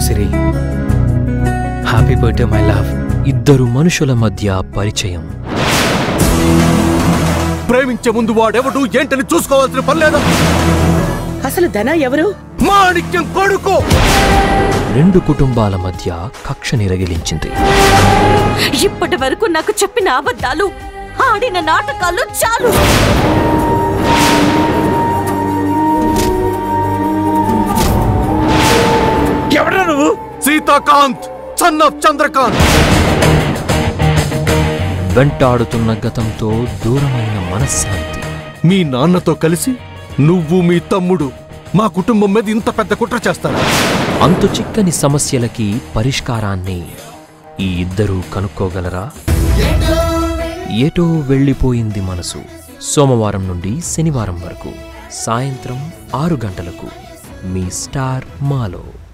Siri happy birthday my love ఇద్దరు మనుషుల మధ్య పరిచయం ప్రేమించే ముందు వాడెవడు ఏంటని చూసుకోవాల్సిన పని లేదా అసలు ధన ఎవరు మాణిక్యం కొడుకు రెండు కుటుంబాల మధ్య కక్షని రగిలించింది ఇప్పటి వరకు నాకు చెప్పిన అబద్ధాలు ఆడిన నాటకాలు చాలు ఎవడా నువ్వు సీతాకాంత్ సన్ ఆఫ్ చంద్రకాంత్ వెంటాడుతున్న గతంతో దూరమైన మనశ్శాంతి మీ నాన్నతో కలిసి నువ్వు మీ తమ్ముడు మా కుటుంబం మీద ఇంత పెద్ద కుట్ర చేస్తారా అంతు చిక్కని సమస్యలకి పరిష్కారాన్ని ఈ ఇద్దరూ కనుక్కోగలరా ఏటో వెళ్ళిపోయింది మనసు సోమవారం నుండి శనివారం వరకు సాయంత్రం ఆరు గంటలకు మీ స్టార్ మాలో